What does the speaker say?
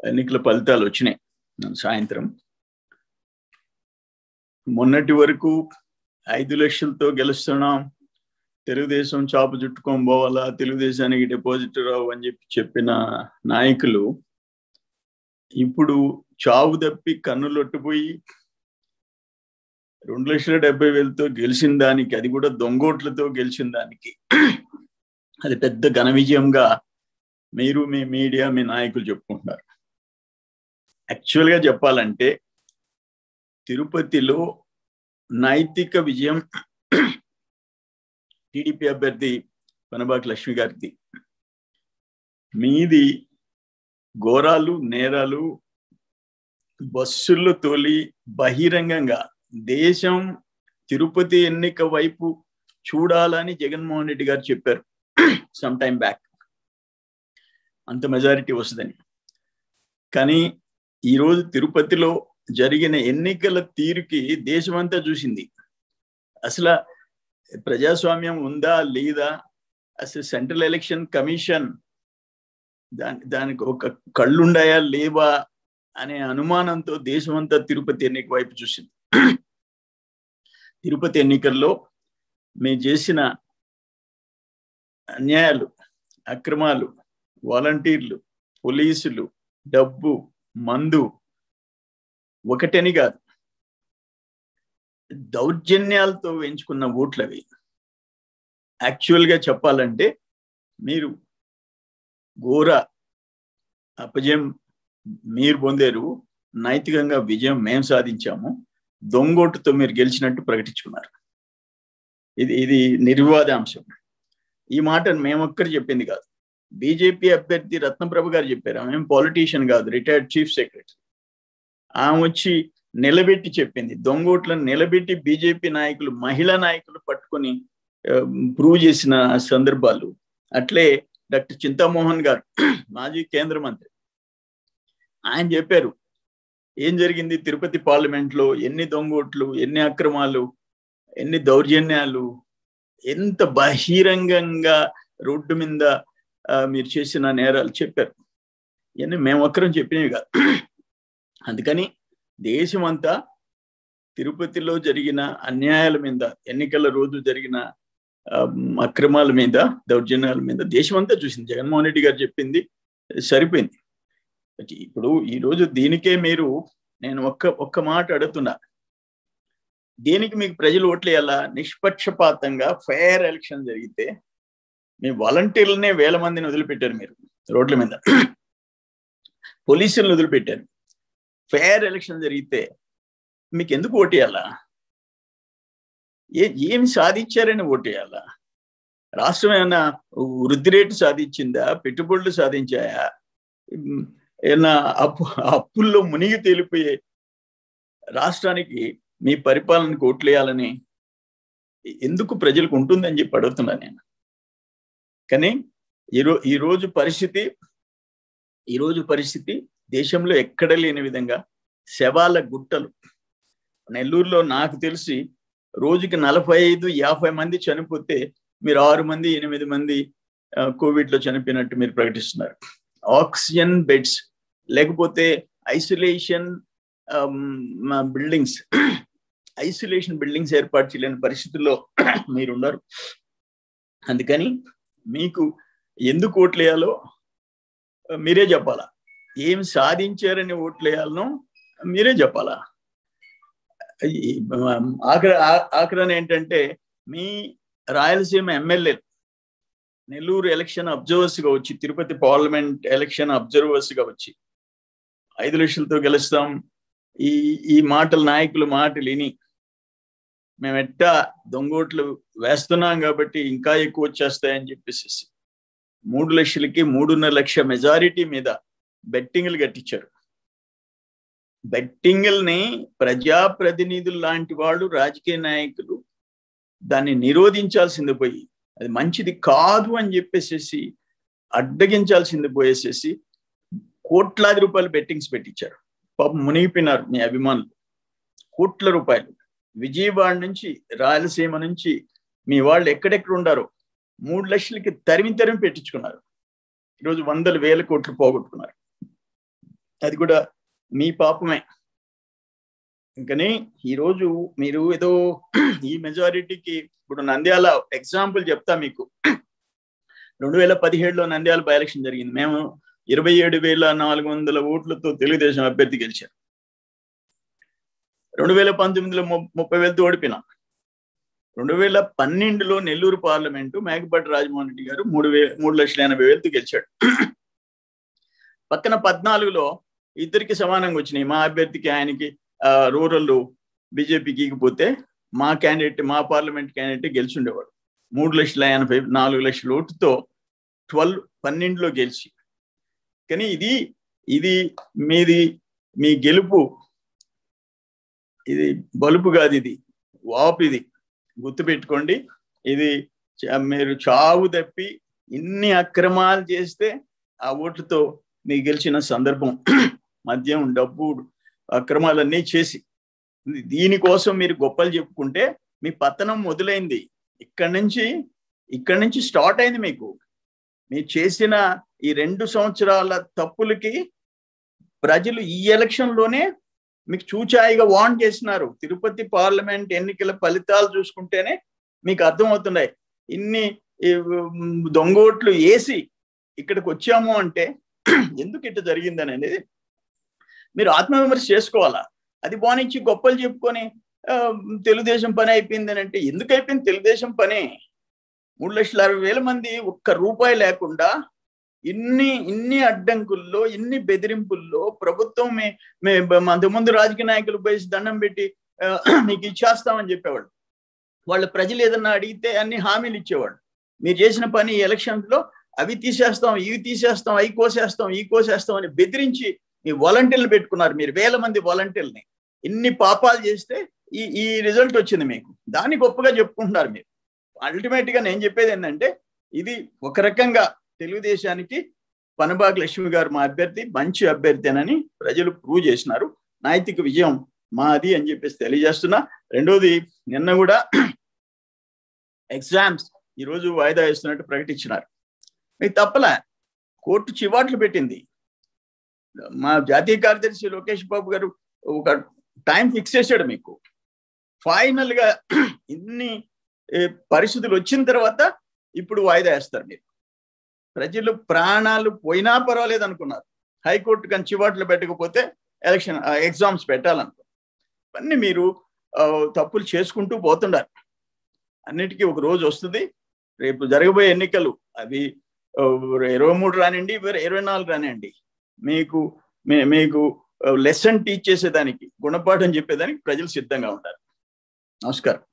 ఎన్నికల ఫలితాలు వచ్చినాయి సాయంత్రం మొన్నటి వరకు ఐదు లక్షలతో గెలుస్తున్నాం తెలుగుదేశం చాపు చుట్టుకొని పోవాలా తెలుగుదేశానికి డిపాజిట్ రావు అని చెప్పి చెప్పిన నాయకులు ఇప్పుడు చావు తప్పి కన్నులొట్టుపోయి రెండు లక్షల డెబ్బై వేలతో గెలిచిన దానికి అది కూడా దొంగోట్లతో గెలిచిన దానికి అది పెద్ద ఘన విజయంగా మీరు మీ మీడియా మీ నాయకులు చెప్పుకుంటున్నారు యాక్చువల్గా చెప్పాలంటే తిరుపతిలో నైతిక విజయం టీడీపీ అభ్యర్థి పనబాకి లక్ష్మి గారిది మీది ఘోరాలు నేరాలు బస్సుల్లో తోలి బహిరంగంగా దేశం తిరుపతి ఎన్నిక వైపు చూడాలని జగన్మోహన్ రెడ్డి గారు చెప్పారు సమ్ టైం బ్యాక్ అంత మెజారిటీ వస్తుందని కానీ ఈరోజు తిరుపతిలో జరిగిన ఎన్నికల తీరుకి దేశమంతా చూసింది అసలు ప్రజాస్వామ్యం ఉందా లేదా అసలు సెంట్రల్ ఎలక్షన్ కమిషన్ దాని దానికి ఒక కళ్ళుండాయా లేవా అనే అనుమానంతో దేశమంతా తిరుపతి ఎన్నిక వైపు చూసింది తిరుపతి ఎన్నికల్లో మేము చేసిన అన్యాయాలు అక్రమాలు వాలంటీర్లు పోలీసులు డబ్బు మందు ఒకటని కాదు దౌర్జన్యాలతో వేయించుకున్న ఓట్లు అవి యాక్చువల్గా చెప్పాలంటే మీరు ఘోర అపజయం మీరు పొందారు నైతికంగా విజయం మేము సాధించాము దొంగోటుతో మీరు గెలిచినట్టు ప్రకటించుకున్నారు ఇది ఇది నిర్వివాదాంశం ఈ మాట మేమొక్కరు చెప్పింది కాదు బీజేపీ అభ్యర్థి రత్నప్రభ గారు చెప్పారు ఆమె పాలిటీషియన్ కాదు రిటైర్డ్ చీఫ్ సెక్రటరీ ఆమె వచ్చి నిలబెట్టి చెప్పింది దొంగోట్లను నిలబెట్టి బీజేపీ నాయకులు మహిళా నాయకులు పట్టుకొని ప్రూవ్ చేసిన సందర్భాలు అట్లే డాక్టర్ చింతామోహన్ గారు మాజీ కేంద్ర మంత్రి ఆయన చెప్పారు ఏం జరిగింది తిరుపతి పార్లమెంట్ లో ఎన్ని దొంగోట్లు ఎన్ని అక్రమాలు ఎన్ని దౌర్జన్యాలు ఎంత బహిరంగంగా రోడ్డు మీద మీరు చేసిన నేరాలు చెప్పారు ఇవన్నీ మేము ఒక్కరం చెప్పినవి కాదు అందుకని దేశమంతా తిరుపతిలో జరిగిన అన్యాయాల మీద ఎన్నికల రోజు జరిగిన అక్రమాల మీద దౌర్జన్యాల మీద దేశమంతా చూసింది జగన్మోహన్ రెడ్డి గారు చెప్పింది సరిపోయింది ఇప్పుడు ఈరోజు దీనికే మీరు నేను ఒక్క ఒక్క మాట అడుగుతున్నా దేనికి మీకు ప్రజలు ఓట్లేయాలా నిష్పక్షపాతంగా ఫెయిర్ ఎలక్షన్ జరిగితే మీ వాలంటీర్లనే వేల మందిని వదిలిపెట్టారు మీరు రోడ్ల మీద పోలీసులను వదిలిపెట్టారు ఫెయిర్ ఎలక్షన్ జరిగితే మీకు ఎందుకు ఓటేయాలా ఏ ఏమి సాధించారని ఓటేయాలా రాష్ట్రం ఏమైనా వృద్ధి రేటు సాధించిందా పెట్టుబడులు సాధించాయా ఏమన్నా అప్పు అప్పుల్లో మునిగి తేలిపోయే రాష్ట్రానికి మీ పరిపాలనకు ఓట్లేయాలని ఎందుకు ప్రజలకు ఉంటుందని చెప్పి అడుగుతున్నా నేను కానీ ఈరో ఈరోజు పరిస్థితి ఈరోజు పరిస్థితి దేశంలో ఎక్కడ లేని విధంగా శవాల గుట్టలు నెల్లూరులో నాకు తెలిసి రోజుకి నలభై ఐదు యాభై మంది చనిపోతే మీరు ఆరు మంది ఎనిమిది మంది కోవిడ్లో చనిపోయినట్టు మీరు ప్రకటిస్తున్నారు ఆక్సిజన్ బెడ్స్ లేకపోతే ఐసోలేషన్ బిల్డింగ్స్ ఐసోలేషన్ బిల్డింగ్స్ ఏర్పాటు చేయలేని పరిస్థితుల్లో మీరున్నారు అందుకని మీకు ఎందుకు ఓట్లేయాలో మీరే చెప్పాలా ఏం సాధించారని ఓట్లేయాలనో మీరే చెప్పాలా ఆఖరి ఆఖరణ ఏంటంటే మీ Rayalaseema MLA Nellore election observers గా వచ్చి తిరుపతి పార్లమెంట్ ఎలక్షన్ అబ్జర్వర్స్ గా వచ్చి ఐదు లక్షలతో గెలుస్తాం ఈ ఈ మాటలు నాయకులు మాటలు విని మేము ఎట్టా దొంగోట్లు వేస్తున్నాం కాబట్టి ఇంకా ఎక్కువ వచ్చేస్తాయని చెప్పేసి మూడు లక్షలకి మూడున్నర లక్ష మెజారిటీ మీద బెట్టింగ్లు కట్టించారు బెట్టింగ్ల్ని ప్రజాప్రతినిధులు లాంటి వాళ్ళు రాజకీయ నాయకులు దాన్ని నిరోధించాల్సింది పోయి అది మంచిది కాదు అని చెప్పేసేసి అడ్డగించాల్సింది పోయేసేసి కోట్లాది రూపాయలు బెట్టింగ్స్ పెట్టించారు పాపం మునిగిపోయినారు మీ అభిమానులు కోట్ల రూపాయలు విజయవాడ నుంచి రాయలసీమ నుంచి మీ వాళ్ళు ఎక్కడెక్కడ ఉండారో మూడు లక్షలకి తరిమి తరిమి పెట్టించుకున్నారు ఈరోజు వందల వేల కోట్లు పోగొట్టుకున్నారు అది కూడా మీ పాపమే ఇంకని ఈరోజు మీరు ఏదో ఈ మెజారిటీకి ఇప్పుడు నంద్యాల ఎగ్జాంపుల్ చెప్తా మీకు రెండు వేల పదిహేడులో నంద్యాల బై ఎలక్షన్ జరిగింది మేము ఇరవై ఏడు వేల నాలుగు వందల ఓట్లతో తెలుగుదేశం అభ్యర్థి గెలిచారు రెండు వేల పంతొమ్మిదిలో ముప్పై వేలతో ఓడిపోయినాం రెండు వేల పన్నెండులో నెల్లూరు పార్లమెంటు మేకపాటి రాజమోహన్ రెడ్డి గారు మూడు వే మూడు లక్షల ఎనభై వేలతో గెలిచాడు పక్కన పద్నాలుగులో ఇద్దరికి సమానంగా వచ్చినాయి మా అభ్యర్థికి ఆయనకి రూరల్ బీజేపీకి ఇకపోతే మా క్యాండిడేట్ మా పార్లమెంట్ క్యాండిడేట్ గెలిచి ఉండేవాడు మూడు లక్షల ఎనభై నాలుగు లక్షల ఓటుతో ట్వెల్వ్ పన్నెండులో గెలిచి కానీ ఇది ఇది మీది మీ గెలుపు ఇది బలుపు కాదు ఇది వాపు ఇది గుర్తుపెట్టుకోండి ఇది మీరు చావు తప్పి ఇన్ని అక్రమాలు చేస్తే ఆ ఓట్లతో మీకు గెలిచిన సందర్భం మద్యం డబ్బు అక్రమాలన్నీ చేసి దీనికోసం మీరు గొప్పలు చెప్పుకుంటే మీ పతనం మొదలైంది ఇక్కడి నుంచి ఇక్కడి నుంచి స్టార్ట్ అయింది మీకు మీరు చేసిన ఈ రెండు సంవత్సరాల తప్పులకి ప్రజలు ఈ ఎలక్షన్లోనే మీకు చూచాయిగా వాన్ చేసినారు తిరుపతి పార్లమెంట్ ఎన్నికల ఫలితాలు చూసుకుంటేనే మీకు అర్థమవుతున్నాయి ఇన్ని దొంగోట్లు వేసి ఇక్కడికి వచ్చాము అంటే ఎందుకు ఇట్లా జరిగిందని అనేది మీరు ఆత్మవిమర్శ చేసుకోవాలా అది బానించి గొప్పలు చెప్పుకొని తెలుగుదేశం పని అయిపోయింది అని అంటే ఎందుకు అయిపోయింది తెలుగుదేశం పని మూడు లక్షల అరవై వేల మంది ఒక్క రూపాయి లేకుండా ఇన్ని ఇన్ని అడ్డంకుల్లో ఇన్ని బెదిరింపుల్లో ప్రభుత్వం మే అంతకుముందు రాజకీయ నాయకులు పోయి దండం పెట్టి మీకు ఇచ్చేస్తామని చెప్పేవాళ్ళు వాళ్ళ ప్రజలు ఏదన్నా అడిగితే అన్ని హామీలు ఇచ్చేవాళ్ళు మీరు చేసిన పని ఎలక్షన్స్ లో అవి తీసేస్తాం ఇవి తీసేస్తాం అవి కోసేస్తాం ఈ కోసేస్తాం అని బెదిరించి మీ వాలంటీర్లు పెట్టుకున్నారు మీరు వేల మంది వాలంటీర్ని ఇన్ని పాపాలు చేస్తే ఈ ఈ రిజల్ట్ వచ్చింది మీకు దాన్ని గొప్పగా చెప్పుకుంటున్నారు మీరు అల్టిమేట్ గా నేను చెప్పేది ఏంటంటే ఇది ఒక రకంగా తెలుగుదేశానికి పనబాగ్ లక్ష్మి గారు మా అభ్యర్థి మంచి అభ్యర్థినని ప్రజలు ప్రూవ్ చేసినారు నైతిక విజయం మాది అని చెప్పేసి తెలియజేస్తున్నా రెండోది నిన్న కూడా ఎగ్జామ్స్ ఈరోజు వాయిదా వేస్తున్నట్టు ప్రకటించినారు మీకు తప్పలే కోర్టు చివాట్లు పెట్టింది మా జాతీయ కార్యదర్శి లోకేష్ బాబు గారు ఒక టైం ఫిక్స్ చేశాడు మీకు ఫైనల్ గా ఇన్ని పరిస్థితులు వచ్చిన తర్వాత ఇప్పుడు వాయిదా వేస్తారు మీరు ప్రజలు ప్రాణాలు పోయినా పర్వాలేదు అనుకున్నారు హైకోర్టు కానీ చివాట్లు పెట్టకపోతే ఎలక్షన్ ఎగ్జామ్స్ పెట్టాలనుకో ఇవన్నీ మీరు తప్పులు చేసుకుంటూ పోతున్నారు అన్నిటికీ ఒక రోజు వస్తుంది రేపు జరగబోయే ఎన్నికలు అవి ఇరవై మూడు రానండి ఇరవై నాలుగు రానండి మీకు మీకు లెసన్ టీచ్ చేసేదానికి గుణపాఠం చెప్పేదానికి ప్రజలు సిద్ధంగా ఉంటారు నమస్కారం